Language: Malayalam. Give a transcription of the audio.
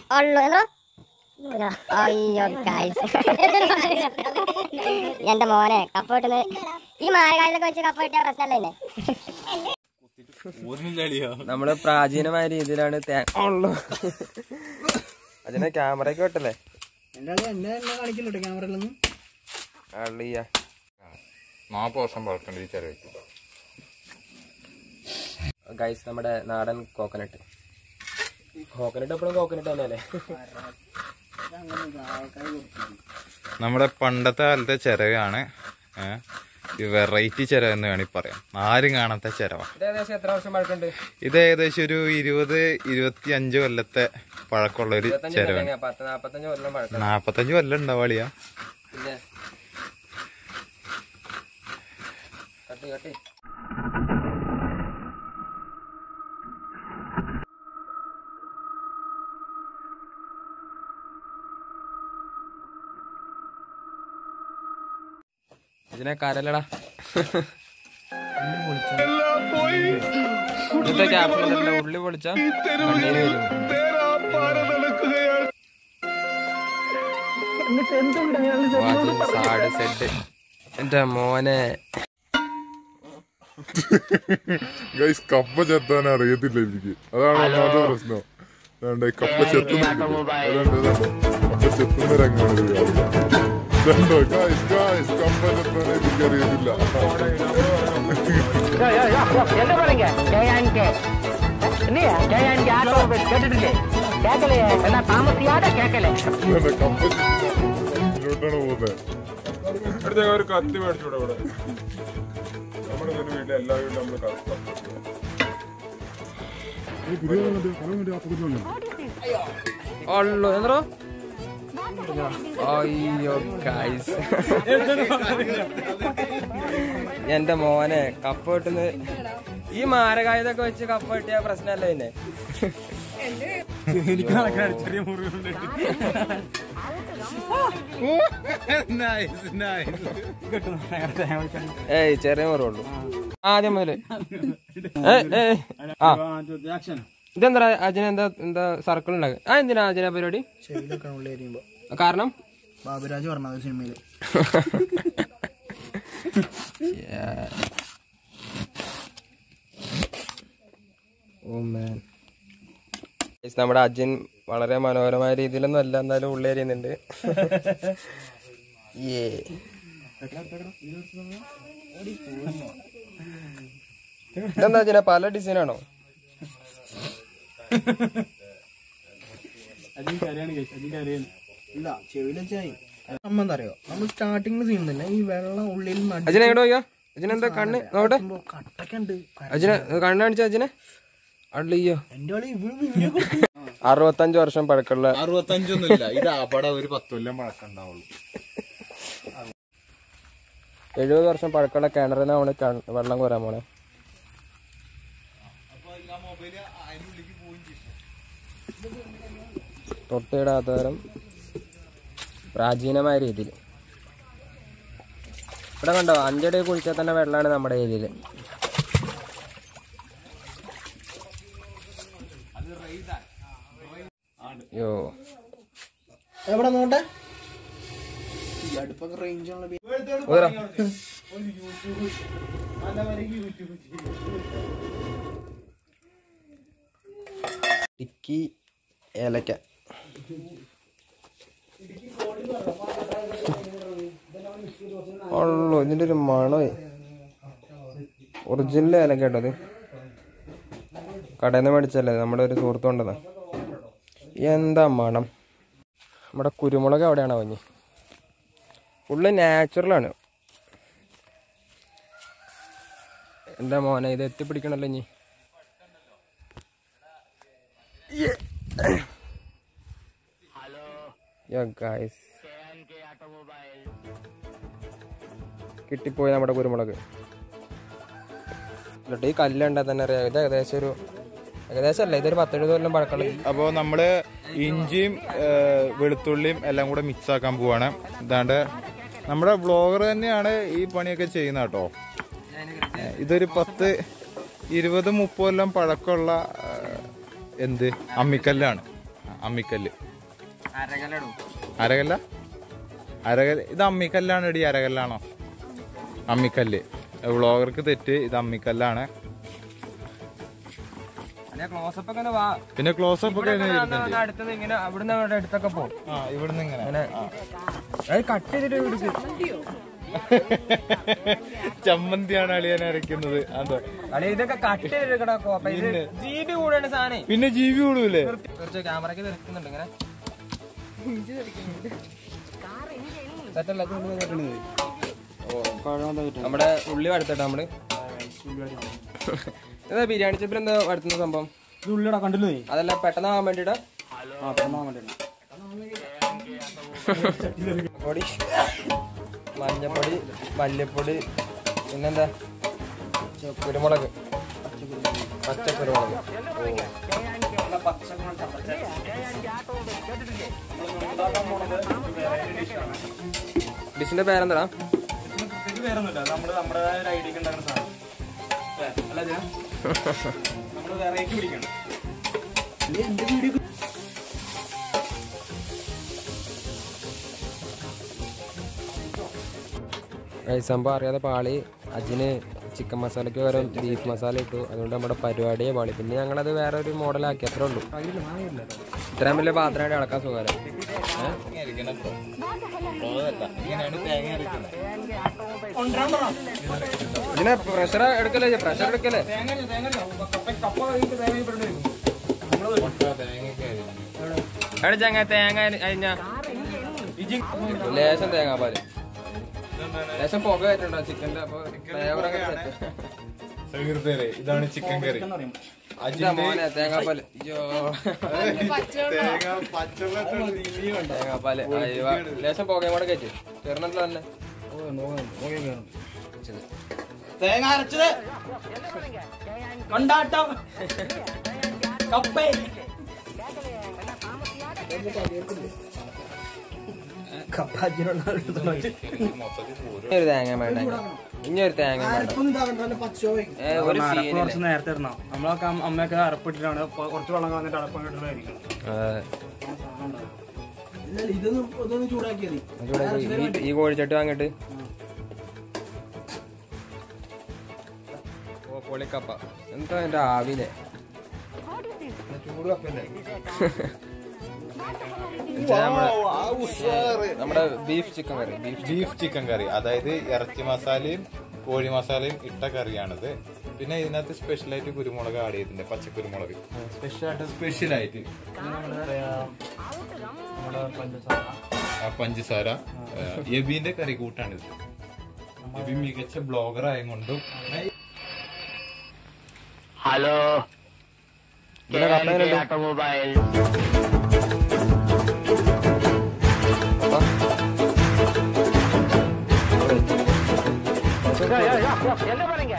ഉള്ളു എന്തോ അയ്യോ ഗൈസ് എന്റെ മോനെ കപ്പ് കിട്ടുന്നത് ഈ മാരകാലത്തൊക്കെ വെച്ച് കപ്പ് കിട്ടിയ പ്രശ്നമല്ലേ നമ്മള് പ്രാചീനമായ രീതിയിലാണ് തേ- ഉള്ളു. അതിനെ ക്യാമറയ്ക്ക് വെട്ടല്ലേ അള്ളിയ നാൽപ്പത് വർഷം പഴക്കേണ്ട ഈ ചെലവ് ഗൈസ് നമ്മുടെ നാടൻ കോക്കനട്ട് കോക്കനട്ട് എപ്പോഴും കോക്കനട്ട് തന്നെയല്ലേ നമ്മുടെ പണ്ടത്തെ കാലത്തെ ചിരവാണ് ഏഹ് ഈ വെറൈറ്റി ചിരവ് എന്ന് വേണമെങ്കിൽ പറയാം ആരും കാണാത്ത ചിരവാണ് ഇത് ഏകദേശം എത്ര വർഷം പഴക്കണ്ട് ഇത് ഏകദേശം ഒരു ഇരുപത് ഇരുപത്തി അഞ്ച് കൊല്ലത്തെ പഴക്കമുള്ള ഒരു ഇരുപത്തഞ്ച് ചിരവാണ് കൊല്ലം, പത്ത് നാപ്പത്തഞ്ച് കൊല്ലം പഴക്കം നാപ്പത്തഞ്ച് കൊല്ലം ഉണ്ടാവാളിയാ പിന്നെ കട്ടി കട്ടി ഇതിനെ കരലടാ ഇന്നത്തെ ക്യാപ്ഷൻ ഉള്ളി പൊളിച്ച കണ്ണീര് വരും വാജിൻ സാഡ് സെഡ് എന്റെ മോനെ ഗൈസ് കപ്പ ചെത്താൻ അറിയത്തില്ല എനിക്ക് അതാണ് ഒന്നാമത്തെ പ്രശ്നം അതുകൊണ്ട് ഈ കപ്പ ചെത്തുന്നുണ്ട് അതുകൊണ്ട് കപ്പ ചെത്തുന്ന രംഗമാണ് ഇത് കാണുന്നത്. ഇതുണ്ടോ ഗൈസ് ഗൈസ് കപ്പ ചെത്താൻ എനിക്ക് അറിയത്തില്ല என்ன பாருங்க ஜெயான்கே இல்லையா ஜெயான்கே ஆட்டோ கேட்டுட்டு கேட்கலையே என்ன தாமசியாத கேட்கல ഇതുണ്ട്, കപ്പ മുന്നോട്ടാണ് പോകുന്നത് ഒരു കത്തി മേടിച്ചൂടെ ഇവിടെ നമ്മുടെ ഒരു വീട്ടിൽ എല്ലാ വീട്ടിലും നമ്മള് കത്തി ഉള്ളു എന്തോ അയ്യോ ഗൈസ് എന്റെ മോനെ കപ്പ കിട്ടുന്നത് ഈ മാരകായുധൊക്കെ വെച്ച് കപ്പ കിട്ടിയ പ്രശ്നമല്ല പിന്നെ ഏയ് ചെറിയ മുറിവുള്ളൂ ആദ്യം മുതല് ഏയ്, ഏയ്, ആ ഇതെന്താ അജിന എന്താ എന്താ സർക്കിൾ ഉണ്ടാക്കുക ആ എന്തിനാ അജിന പരിപാടി കാരണം ബാബുരാജ് പറഞ്ഞത് സിനിമയില് ഓ മാൻ നമ്മുടെ അജിൻ വളരെ മനോഹരമായ രീതിയിലൊന്നും അല്ല എന്നാലും ഉള്ളേരിയുന്നുണ്ട് ഏ ഇതെന്താ അജിന പല ഡിസൈനാണോ ഇല്ല ചെവിയിലെ ചായി സംബന്ധം അറിയോ നമ്മൾ സ്റ്റാർട്ടിങ്ങിൽ സീൻ തന്നെ ഈ വെള്ളം ഉള്ളിൽ നടി അജിന എങ്ങോട്ട് പോയോ അജിന എന്താ കണ്ണ് നോട്ടെ കട്ടക്കുണ്ട് അജിന കണ്ണ് കാണിച്ച അജിനെ അള്ളിയോ എന്റെ ആള് ഇവ- ഇവനെ കൊടുത്തു. അറുപത്തഞ്ച് വർഷം പഴക്കമുള്ള അറുപത്തഞ്ചൊന്നുമില്ല ഇത് അവിടെ ഒരു പത്ത് കൊല്ലം പഴക്കണ്ടാവുള്ളൂ എഴുപത് വർഷം പഴക്കമുള്ള കിണറിനാണ് വെള്ളം കോരാൻ പോണേ തൊട്ടിടാത്ത തരം പ്രാചീനമായ രീതിയിൽ ഇവിടെ കണ്ടോ അഞ്ചടി കുളിച്ചാൽ തന്നെ വെള്ളമാണ് നമ്മുടെ ഏരിയയിൽ യോ എവിടെ നോട്ടെ ഈ അടുപ്പൊക്കെ റേഞ്ച് ഉള്ള ബി- ഊതറ. ടിക്കി ഏലക്ക ഉള്ളു ഇതിന്റെ ഒരു മണമേ ഒറിജിനൽ ഏലക്ക കേട്ടോ അത് കടയിൽ നിന്ന് മേടിച്ചല്ലേ നമ്മുടെ ഒരു സുഹൃത്ത് കൊണ്ടതാ എന്താ മണം നമ്മുടെ കുരുമുളക് എവിടെയാണ് അവഞ്ഞ് ഫുള്ള് നാച്ചുറലാണ് എന്താ മോനെ ഇത് എത്തിപ്പിടിക്കണല്ലോ ഇനി Yo, guys. കിട്ടിപ്പോയി നമ്മുടെ കുരുമുളക് എന്നിട്ട് ഈ കല്ലുണ്ടാ തന്നെ അറിയാം ഇത് ഏകദേശം ഒരു ഏകദേശം അല്ല ഇതൊരു പത്തെഴുപത് കൊല്ലം പഴക്കമുള്ള അപ്പോൾ നമ്മള് ഇഞ്ചിയും ഏഹ്, വെളുത്തുള്ളിയും എല്ലാം കൂടെ മിക്സ് ആക്കാൻ പോവാണ് ഇതാണ്ട് നമ്മുടെ വ്ളോഗർ തന്നെയാണ് ഈ പണിയൊക്കെ ചെയ്യുന്നത് കേട്ടോ ഏഹ്, ഇതൊരു പത്ത് ഇരുപത് മുപ്പത് കൊല്ലം പഴക്കമുള്ള ഏഹ്, എന്ത് അമ്മിക്കല്ലാണ് അമ്മിക്കല്ല് അരകലടും അരകല്ല അരകല്ല് ഇത് അമ്മിക്കല്ലാണ് ഇടി അരകല്ലാണോ അമ്മിക്കല്ല് വ്ളോഗർക്ക് തെറ്റ് ഇത് അമ്മിക്കല്ലാണ് അല്ലെ ക്ലോസപ്പ് ഒക്കെ ഒന്ന് വാ പിന്നെ ക്ലോസപ്പ് ഒക്കെ ഇവിടെ വരുന്നുണ്ട്. വന്ന് അടുത്തത് ഇങ്ങനെ അവിടുന്ന് അവിടെ അടുത്തൊക്കെ പോകും ആ ഇവിടുന്ന് ഇങ്ങനെ അങ്ങനെ അത് കട്ട് ചെയ്തിട്ട് എടുക്ക് ചമ്മന്തിയാണ് അളിയൻ അരയ്ക്കുന്നത് അതെ അല്ലെ ഇതൊക്കെ കട്ട് ചെയ്തെടുക്കടാ കോപ്പ ഇത് ജീബി കൂടെയാണ് സാധനം പിന്നെ ജീവി വിടൂലേ കുറച്ച് ക്യാമറയ്ക്ക് തെറിക്കുന്നുണ്ട് ഇങ്ങനെ സെറ്റല്ല നമ്മുടെ ഉള്ളി വടുത്തിട്ട് നമ്മള് എന്താ ബിരിയാണി ചെപ്പിൽ എന്താ വടുത്തുന്ന സംഭവം ഉള്ളിടാ കണ്ടില്ലേ അതല്ല പെട്ടെന്ന് ആവാൻ വേണ്ടിട്ടാ ആ പെണ്ണാൻ വേണ്ടി പൊടി മഞ്ഞപ്പൊടി മല്ലിപ്പൊടി പിന്നെന്താ കുരുമുളക് പച്ച കുരുമുളക് ഡിഷിന്റെ പേരെന്താ ഇത് വേറൊന്നുമില്ല നമ്മള് നമ്മുടേതായ ഒരു ഐഡിയക്ക് ഉണ്ടാക്കുന്ന സാധനം ഏ, അല്ല ഇതിനാ നമ്മള് വെറൈറ്റി പിടിക്കണം സംഭവം അറിയാതെ പാളി അജിന് ചിക്കൻ മസാലയ്ക്ക് പകരം ബീഫ് മസാല ഇട്ടു അതുകൊണ്ട് നമ്മുടെ പരിപാടിയെ പാളി പിന്നെ ഞങ്ങളത് വേറെ ഒരു മോഡലാക്കി അത്രേ ഉള്ളൂ ഇത്രയും വലിയ പാത്രമായിട്ട് ഇളക്കാൻ സുഖം ഇതിനെ പ്രഷർ എടുക്കല്ലേ പ്രഷർ എടുക്കല്ലേ എവിടെ ചങ്ങ തേങ്ങ അരിഞ്ഞ ലേശം തേങ്ങാപ്പാല് ലേശം പുക കയറ്റുണ്ടോ ചിക്കന്റെ അപ്പൊ ഫ്ലേവറൊക്കെ സെറ്റ്. സുഹൃത്തുക്കളെ ഇതാണ് ചിക്കൻ കറി ഇതാ മോനെ തേങ്ങാപ്പാല് അയ്യോ തേങ്ങ പച്ചവെള്ളം തേങ്ങാപ്പാല് അയ്യോ ലേശം പുകയും കൂടെ കയറ്റി ചെറുനല്ലോ തന്നെ തേങ്ങ അരച്ചത് കൊണ്ടാട്ടം കപ്പേ ഇനി ഒരു തേങ്ങ വേണ്ട ഇനി ഒരു തേങ്ങ വേണ്ട ഏ, ഒരു അരപ്പ് കുറച്ച് സീനില്ല നേരത്തെ ഇടണം നമ്മളൊക്കെ അമ്മ- അമ്മയൊക്കെ അരപ്പിട്ടിട്ടാണ് ഇപ്പൊ കുറച്ച് വെള്ളം കളഞ്ഞിട്ട് അരപ്പം കിട്ടുന്നതായിരിക്കും ഈ കോഴിച്ചട്ടി വാങ്ങിട്ട് ഓ പൊളിക്കപ്പ എന്താ എന്റെ ആവിലെ ചൂട് കപ്പല്ലേ നമ്മുടെ- നമ്മുടെ beef chicken curry beef beef chicken curry അതായത് ഇറച്ചി മസാലയും കോഴി മസാലയും ഇട്ട കറിയാണിത് പിന്നെ ഇതിനകത്ത് സ്പെഷ്യലായിട്ട് കുരുമുളക് ആഡ് ചെയ്തിട്ടുണ്ട് പച്ചക്കുരുമുളക് സ്പെഷ്യലായിട്ട് സ്പെഷ്യലായിട്ട് ആ പഞ്ചസാര ആ, എബിന്റെ കറി കൂട്ടാണിത് എബി മികച്ച ബ്ലോഗർ ആയതുകൊണ്ടും ഹലോ ഇതിലെ കപ്പ എങ്ങനെയുണ്ട്? ഓട്ടോമൊബൈൽ കപ്പ. என்ன பாருங்க